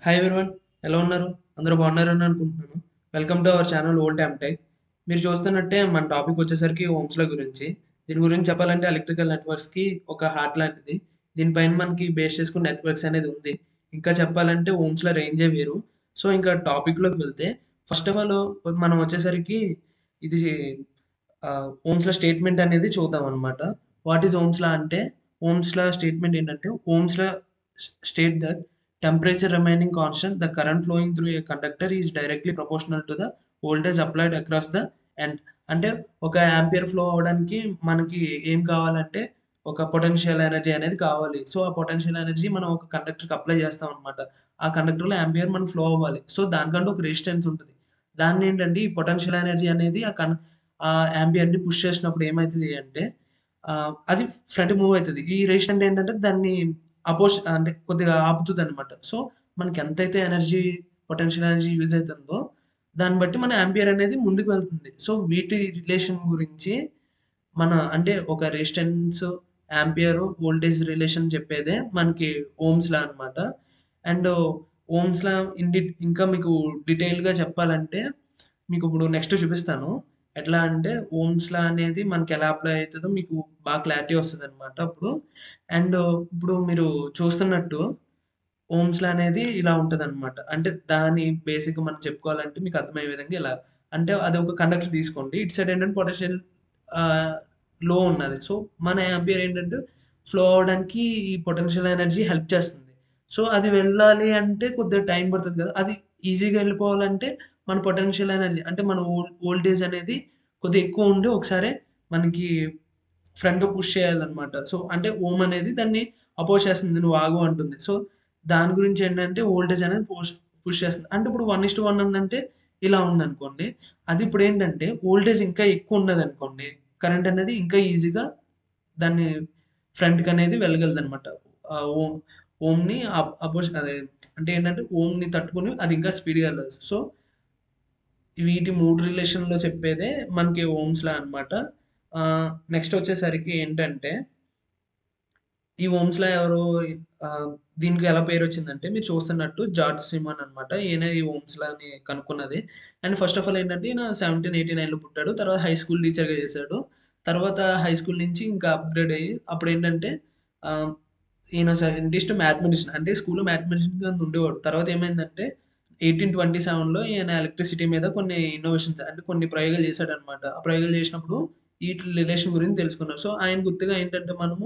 Hi everyone ఎలా ఉన్నారు అందరూ బాగున్నారని అనుకుంటున్నాను welcome to our channel old time tech మీరు చూస్తున్నట్టే మన టాపిక్ వచ్చేసరికి ఓమ్స్ల గురించి దీని గురించి చెప్పాలంటే ఎలక్ట్రికల్ నెట్వర్క్స్కి ఒక హార్ట్ లాంటిది దీనిపైన మనకి బేస్ చేసుకున్న నెట్వర్క్స్ అనేది ఉంది ఇంకా చెప్పాలంటే ఓమ్స్ల రేంజే వేరు సో ఇంకా టాపిక్లోకి వెళ్తే ఫస్ట్ ఆఫ్ ఆల్ మనం వచ్చేసరికి ఇది ఓమ్స్ల స్టేట్మెంట్ అనేది చూద్దాం అనమాట వాట్ ఈజ్ ఓమ్స్లా అంటే ఓమ్స్లా స్టేట్మెంట్ ఏంటంటే Ohm's law state that temperature remaining constant the current flowing through a conductor is directly proportional to the voltage applied across the end అంటే ఒక యాంపియర్ ఫ్లో అవడానికి మనకి ఏం కావాలంటే ఒక పొటెన్షియల్ ఎనర్జీ అనేది కావాలి సో ఆ పొటెన్షియల్ ఎనర్జీ మనం ఒక కండక్టర్కి అప్లై చేస్తాం అనమాట ఆ కండక్టర్లో యాంపియర్ మనం ఫ్లో అవ్వాలి సో దానికంటే ఒక రెసిస్టెన్స్ ఉంటుంది దాన్ని ఏంటంటే ఈ పొటెన్షియల్ ఎనర్జీ అనేది ఆ కన్ ఆ యాంపియర్ని పుష్ చేసినప్పుడు ఏమవుతుంది అంటే ఆ, అది ఫ్రంట్ మూవ్ అవుతుంది ఈ రెసిస్టెంట్ ఏంటంటే దాన్ని అపోజ్ అంటే కొద్దిగా ఆపుతుంది అనమాట సో మనకి ఎంతైతే ఎనర్జీ పొటెన్షియల్ ఎనర్జీ యూజ్ అవుతుందో దాన్ని బట్టి మన యాంపియర్ అనేది ముందుకు వెళ్తుంది సో వీటి రిలేషన్ గురించి మన అంటే ఒక రెసిస్టెన్స్ యాంపియర్ వోల్టేజ్ రిలేషన్ చెప్పేదే మనకి ఓమ్స్ లా అనమాట అండ్ ఓమ్స్ లా ఇన్ ఇంకా మీకు డీటెయిల్ గా చెప్పాలంటే మీకు ఇప్పుడు నెక్స్ట్ చూపిస్తాను ఎట్లా అంటే ఓమ్స్ లా అనేది మనకి ఎలా అప్లై అవుతుందో మీకు బాగా క్లారిటీ వస్తుంది అనమాట అప్పుడు అండ్ ఇప్పుడు మీరు చూస్తున్నట్టు ఓమ్స్ లా అనేది ఇలా ఉంటది అనమాట అంటే దాని బేసిక్ మనం చెప్పుకోవాలంటే మీకు అర్థమయ్యే విధంగా ఇలా అంటే అది ఒక కండక్టర్ తీసుకోండి ఇటు సైడ్ ఏంటంటే పొటెన్షియల్ లో ఉన్నది సో మన యాంపియర్ ఏంటంటే ఫ్లో అవడానికి ఈ పొటెన్షియల్ ఎనర్జీ హెల్ప్ చేస్తుంది సో అది వెళ్ళాలి అంటే కొద్దిగా టైం పడుతుంది కదా అది ఈజీగా వెళ్ళిపోవాలంటే మన పొటెన్షియల్ ఎనర్జీ అంటే మన వోల్టేజ్ అనేది కొద్దిగా ఎక్కువ ఉండి ఒకసారి మనకి ఫ్రంట్ పుష్ చేయాలన్నమాట సో అంటే ఓమ్ అనేది దాన్ని అపోజ్ చేస్తుంది నువ్వు ఆగు అంటుంది సో దాని గురించి ఏంటంటే వోల్టేజ్ అనేది పుష్ పుష్ చేస్తుంది అంటే ఇప్పుడు వన్ ఇస్ట్ వన్ ఉందంటే ఇలా ఉందనుకోండి అది ఇప్పుడు ఏంటంటే వోల్టేజ్ ఇంకా ఎక్కువ ఉన్నది అనుకోండి కరెంట్ అనేది ఇంకా ఈజీగా దాన్ని ఫ్రంట్కి అనేది వెళ్ళగలదు అనమాట ఓమ్ ఓమ్ని అపోజ్ అదే అంటే ఏంటంటే ఓమ్ని తట్టుకుని అది ఇంకా స్పీడ్గా వెళ్ళదు సో వీటి మూడు రిలేషన్లో చెప్పేదే మనకి ఓమ్స్ లా అనమాట నెక్స్ట్ వచ్చేసరికి ఏంటంటే ఈ ఓమ్స్ లా ఎవరు ఆ, దీనికి ఎలా పేరు వచ్చిందంటే మీరు చూస్తున్నట్టు జార్జ్ సిమన్ అనమాట ఈయన ఈ ఓమ్స్ లాని కనుక్కున్నది అండ్ ఫస్ట్ ఆఫ్ ఆల్ ఏంటంటే ఈయన సెవెంటీన్ ఎయిటీ నైన్లో పుట్టాడు తర్వాత హై స్కూల్ టీచర్గా చేశాడు తర్వాత హై స్కూల్ నుంచి ఇంకా అప్గ్రేడ్ అయ్యి అప్పుడు ఏంటంటే ఆ, ఈయన సైంటిస్ట్ మ్యాథమెటిషియన్ అంటే స్కూల్లో మ్యాథమెటిషియన్ గా ఉండేవాడు తర్వాత ఏమైందంటే ఎయిటీన్ ట్వంటీ సెవెన్లో ఈయన ఎలక్ట్రిసిటీ మీద కొన్ని ఇన్నోవేషన్స్ అంటే కొన్ని ప్రయోగాలు చేశాడు అనమాట ఆ ప్రయోగాలు చేసినప్పుడు వీటి రిలేషన్ గురించి తెలుసుకున్నారు సో ఆయన గుర్తుగా ఏంటంటే మనము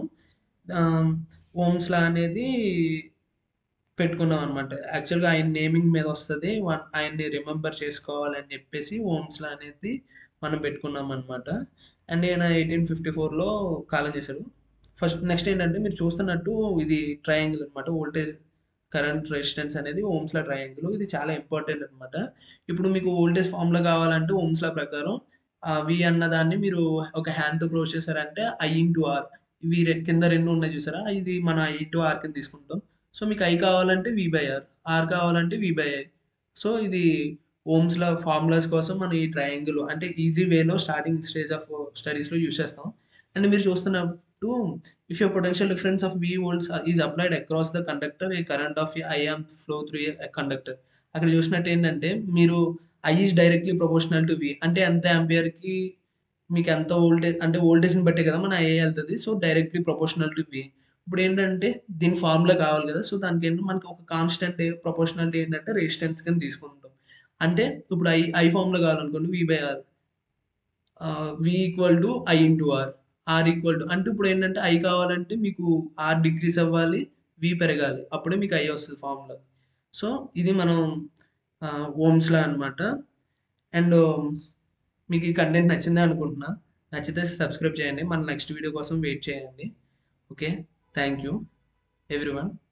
ఓమ్స్ లా అనేది పెట్టుకున్నాం అనమాట యాక్చువల్గా ఆయన నేమింగ్ మీద వస్తుంది ఆయన్ని రిమెంబర్ చేసుకోవాలని చెప్పేసి ఓమ్స్ లా అనేది మనం పెట్టుకున్నాం అనమాట అండ్ ఈయన ఎయిటీన్ ఫిఫ్టీ ఫోర్లో కాలం చేశాడు ఫస్ట్ నెక్స్ట్ ఏంటంటే మీరు చూస్తున్నట్టు ఇది ట్రయాంగిల్ అనమాట వోల్టేజ్ కరెంట్ రెసిస్టెన్స్ అనేది ఓమ్స్లా ట్రయాంగిల్ ఇది చాలా ఇంపార్టెంట్ అనమాట ఇప్పుడు మీకు వోల్టేజ్ ఫార్ములా కావాలంటే ఓమ్స్లా ప్రకారం వి అన్న దాన్ని మీరు ఒక హ్యాండ్తో క్లోజ్ చేశారంటే ఐ ఇంటూ ఆర్ ఇవి రె- కింద రెండు ఉన్నాయి చూసారా ఇది మన ఐ ఇంటూ ఆర్ కింద తీసుకుంటాం సో మీకు ఐ కావాలంటే వి బై ఆర్ ఆర్ కావాలంటే వి బై ఐ సో ఇది ఓమ్స్ లా ఫార్ములాస్ కోసం మనం ఈ ట్రయాంగిల్ అంటే ఈజీ వేలో స్టార్టింగ్ స్టేజ్ ఆఫ్ స్టడీస్లో యూస్ చేస్తాం అండ్ మీరు చూస్తున్నట్టు if your potential difference of V volts are- is applied across the conductor, a current of I amp flow through a conductor. అక్కడ చూసినట్టు ఏంటంటే మీరు I is directly proportional to V అంటే ఎంత ambient కి మీకు ఎంత వోల్టేజ్ అంటే వోల్టేజ్ని బట్టే కదా మన ఐ వెళ్తుంది so directly proportional to V ఇప్పుడు ఏంటంటే దీని ఫార్ములా కావాలి కదా సో దానికి ఏంటంటే మనకి ఒక కాన్స్టెంట్ ప్రపోర్షనాలిటీ ఏంటంటే రెసిస్టెన్స్ కింద తీసుకుంటాం అంటే ఇప్పుడు ఐ ఐ ఫార్ములా కావాలనుకోండి V by R V equal to I into R R equal to అంటే ఇప్పుడు ఏంటంటే ఐ కావాలంటే మీకు ఆర్ డిక్రీస్ అవ్వాలి వి పెరగాలి అప్పుడే మీకు ఐ వస్తుంది ఫార్ములా సో ఇది మనం ఓమ్స్ లా అనమాట అండ్ మీకు ఈ కంటెంట్ నచ్చిందే అనుకుంటున్నా నచ్చితే సబ్స్క్రైబ్ చేయండి మన నెక్స్ట్ వీడియో కోసం వెయిట్ చేయండి ఓకే థ్యాంక్ యూ ఎవ్రీవన్